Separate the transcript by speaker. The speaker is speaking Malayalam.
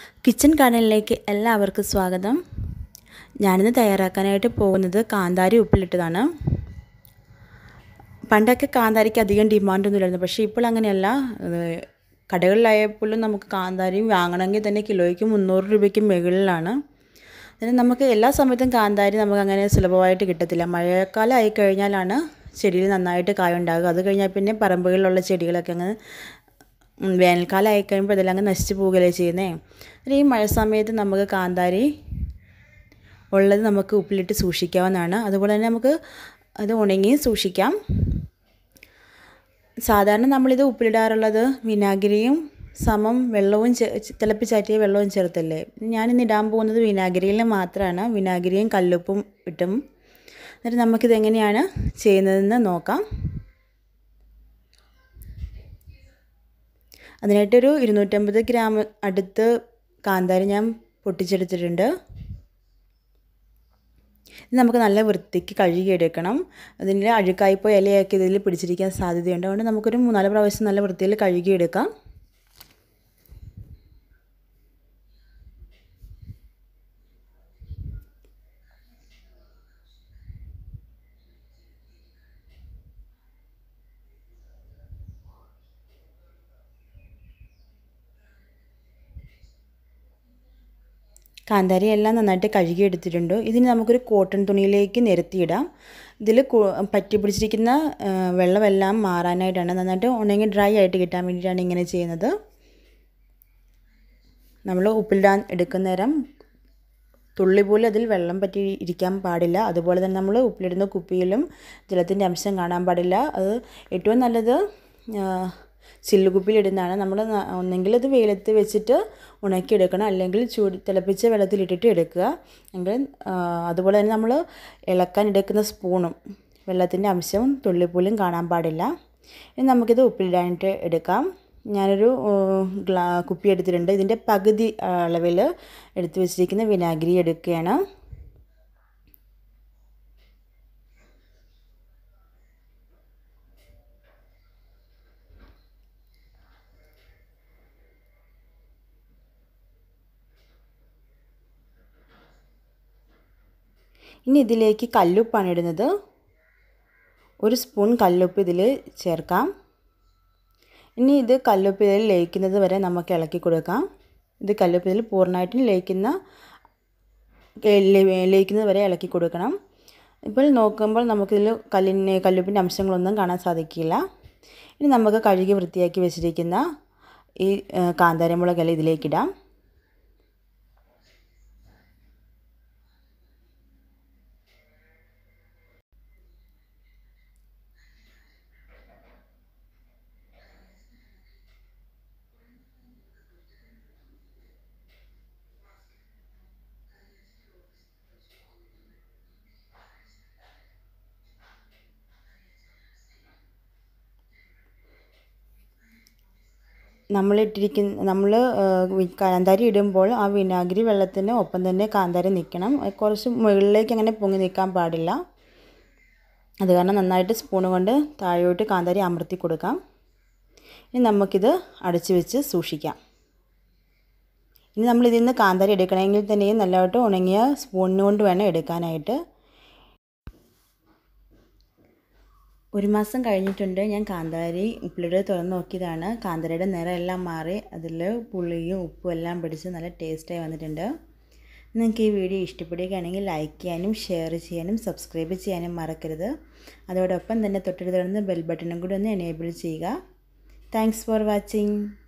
Speaker 1: കിച്ചൺ ഗാർഡനിലേക്ക് എല്ലാവർക്കും സ്വാഗതം ഞാനിന്ന് തയ്യാറാക്കാനായിട്ട് പോകുന്നത് കാന്താരി ഉപ്പിലിട്ടതാണ് പണ്ടൊക്കെ കാന്താരിക്ക് അധികം ഡിമാൻഡൊന്നുമില്ലായിരുന്നു പക്ഷേ ഇപ്പോൾ അങ്ങനെയല്ല കടകളിലായപ്പോഴും നമുക്ക് കാന്താരി വാങ്ങണമെങ്കിൽ തന്നെ കിലോയ്ക്ക് മുന്നൂറ് രൂപയ്ക്ക് മുകളിലാണ് അതിന് നമുക്ക് എല്ലാ സമയത്തും കാന്താരി നമുക്ക് അങ്ങനെ സുലഭമായിട്ട് കിട്ടത്തില്ല മഴക്കാലം ആയി കഴിഞ്ഞാലാണ് ചെടിയിൽ നന്നായിട്ട് കായ ഉണ്ടാകുക അത് കഴിഞ്ഞാൽ പിന്നെ പറമ്പുകളിലുള്ള ചെടികളൊക്കെ അങ്ങ് വേനൽക്കാലം ആയി കഴിയുമ്പോൾ ഇതെല്ലാം അങ്ങ് നശിച്ചു പോവുകയല്ലേ ചെയ്യുന്നേ അതിന് ഈ മഴ സമയത്ത് നമുക്ക് കാന്താരി ഉള്ളത് നമുക്ക് ഉപ്പിലിട്ട് സൂക്ഷിക്കാവുന്നതാണ് അതുപോലെ തന്നെ നമുക്ക് അത് ഉണങ്ങി സൂക്ഷിക്കാം സാധാരണ നമ്മളിത് ഉപ്പിലിടാറുള്ളത് വിനാഗിരിയും സമം വെള്ളവും തിളപ്പിച്ചാറ്റിയ വെള്ളവും ചേർത്തല്ലേ ഞാനിന്ന് ഇടാൻ പോകുന്നത് വിനാഗിരിയിൽ മാത്രമാണ് വിനാഗിരിയും കല്ലുപ്പും ഇട്ടും എന്നിട്ട് നമുക്കിത് എങ്ങനെയാണ് ചെയ്യുന്നതെന്ന് നോക്കാം അതിനായിട്ടൊരു ഇരുന്നൂറ്റമ്പത് ഗ്രാം അടുത്ത് കാന്താരി ഞാൻ പൊട്ടിച്ചെടുത്തിട്ടുണ്ട് ഇത് നമുക്ക് നല്ല വൃത്തിക്ക് കഴുകിയെടുക്കണം അതിൻ്റെ അഴുക്കായിപ്പോ ഇലയൊക്കെ ഇതിൽ പിടിച്ചിരിക്കാൻ സാധ്യതയുണ്ട് അതുകൊണ്ട് നമുക്കൊരു മൂന്നാല് പ്രാവശ്യം നല്ല വൃത്തിയിൽ കഴുകിയെടുക്കാം കാന്താരി എല്ലാം നന്നായിട്ട് കഴുകി എടുത്തിട്ടുണ്ട് ഇതിന് നമുക്കൊരു കോട്ടൺ തുണിയിലേക്ക് നിരത്തിയിടാം ഇതിൽ പറ്റി പിടിച്ചിരിക്കുന്ന വെള്ളമെല്ലാം മാറാനായിട്ടാണ് നന്നായിട്ട് ഉണങ്ങി ഡ്രൈ ആയിട്ട് കിട്ടാൻ വേണ്ടിയിട്ടാണ് ഇങ്ങനെ ചെയ്യുന്നത് നമ്മൾ ഉപ്പിലിടാൻ എടുക്കുന്ന നേരം തുള്ളി പോലും അതിൽ വെള്ളം പറ്റി ഇരിക്കാൻ പാടില്ല അതുപോലെ തന്നെ നമ്മൾ ഉപ്പിലിടുന്ന കുപ്പിയിലും ജലത്തിൻ്റെ അംശം കാണാൻ പാടില്ല അത് ഏറ്റവും നല്ലത് ചില്ലുകുപ്പിയിലിടുന്നതാണ് നമ്മൾ ഒന്നെങ്കിൽ അത് വെയിലത്ത് വെച്ചിട്ട് ഉണക്കിയെടുക്കണം അല്ലെങ്കിൽ ചൂട് തിളപ്പിച്ച വെള്ളത്തിലിട്ടിട്ട് എടുക്കുക എങ്കിൽ അതുപോലെ തന്നെ നമ്മൾ ഇളക്കാൻ എടുക്കുന്ന സ്പൂണും വെള്ളത്തിൻ്റെ അംശവും തുള്ളിപ്പോലും കാണാൻ പാടില്ല ഇനി നമുക്കിത് ഉപ്പിലിടാനായിട്ട് എടുക്കാം ഞാനൊരു ഗ്ലാ കുപ്പി എടുത്തിട്ടുണ്ട് ഇതിൻ്റെ പകുതി അളവിൽ എടുത്തു വെച്ചിരിക്കുന്ന വിനാഗിരി എടുക്കുകയാണ് ഇനി ഇതിലേക്ക് കല്ലുപ്പാണ് ഇടുന്നത് ഒരു സ്പൂൺ കല്ലുപ്പ് ഇതിൽ ചേർക്കാം ഇനി ഇത് കല്ലുപ്പ് ഇതിൽ ലയിക്കുന്നത് വരെ നമുക്ക് ഇളക്കി കൊടുക്കാം ഇത് കല്ലുപ്പ് ഇതിൽ പൂർണ്ണമായിട്ടും ലയിക്കുന്ന ലയിക്കുന്നത് വരെ ഇളക്കി കൊടുക്കണം ഇപ്പോൾ നോക്കുമ്പോൾ നമുക്കിതിൽ കല്ലിന് കല്ലുപ്പിൻ്റെ അംശങ്ങളൊന്നും കാണാൻ സാധിക്കില്ല ഇനി നമുക്ക് കഴുകി വൃത്തിയാക്കി വെച്ചിരിക്കുന്ന ഈ കാന്താരമുളകെല്ലാം ഇതിലേക്കിടാം നമ്മളിട്ടിരിക്കുന്ന നമ്മൾ കാന്താരി ഇടുമ്പോൾ ആ വിനാഗിരി വെള്ളത്തിന് ഒപ്പം തന്നെ കാന്താരി നിൽക്കണം കുറച്ച് മുകളിലേക്ക് അങ്ങനെ പൊങ്ങി നിൽക്കാൻ പാടില്ല അത് കാരണം നന്നായിട്ട് സ്പൂൺ കൊണ്ട് താഴോട്ട് കാന്താരി അമർത്തി കൊടുക്കാം ഇനി നമുക്കിത് അടച്ചു വെച്ച് സൂക്ഷിക്കാം ഇനി നമ്മൾ ഇതിൽ നിന്ന് കാന്താരി എടുക്കണമെങ്കിൽ തന്നെയും നല്ലതായിട്ട് ഉണങ്ങിയ സ്പൂണിന് കൊണ്ട് വേണം എടുക്കാനായിട്ട് ഒരു മാസം കഴിഞ്ഞിട്ടുണ്ട് ഞാൻ കാന്താരി ഉപ്പിലിട്ട് തുറന്ന് നോക്കിയതാണ് കാന്താരിയുടെ നിറം എല്ലാം മാറി അതിൽ പുളിയും ഉപ്പും എല്ലാം പിടിച്ച് നല്ല ടേസ്റ്റായി വന്നിട്ടുണ്ട് നിങ്ങൾക്ക് ഈ വീഡിയോ ഇഷ്ടപ്പെടുകയാണെങ്കിൽ ലൈക്ക് ചെയ്യാനും ഷെയർ ചെയ്യാനും സബ്സ്ക്രൈബ് ചെയ്യാനും മറക്കരുത് അതോടൊപ്പം തന്നെ തൊട്ടടുത്ത് ബെൽ ബട്ടണും കൂടി ഒന്ന് എനേബിൾ ചെയ്യുക താങ്ക്സ് ഫോർ വാച്ചിങ്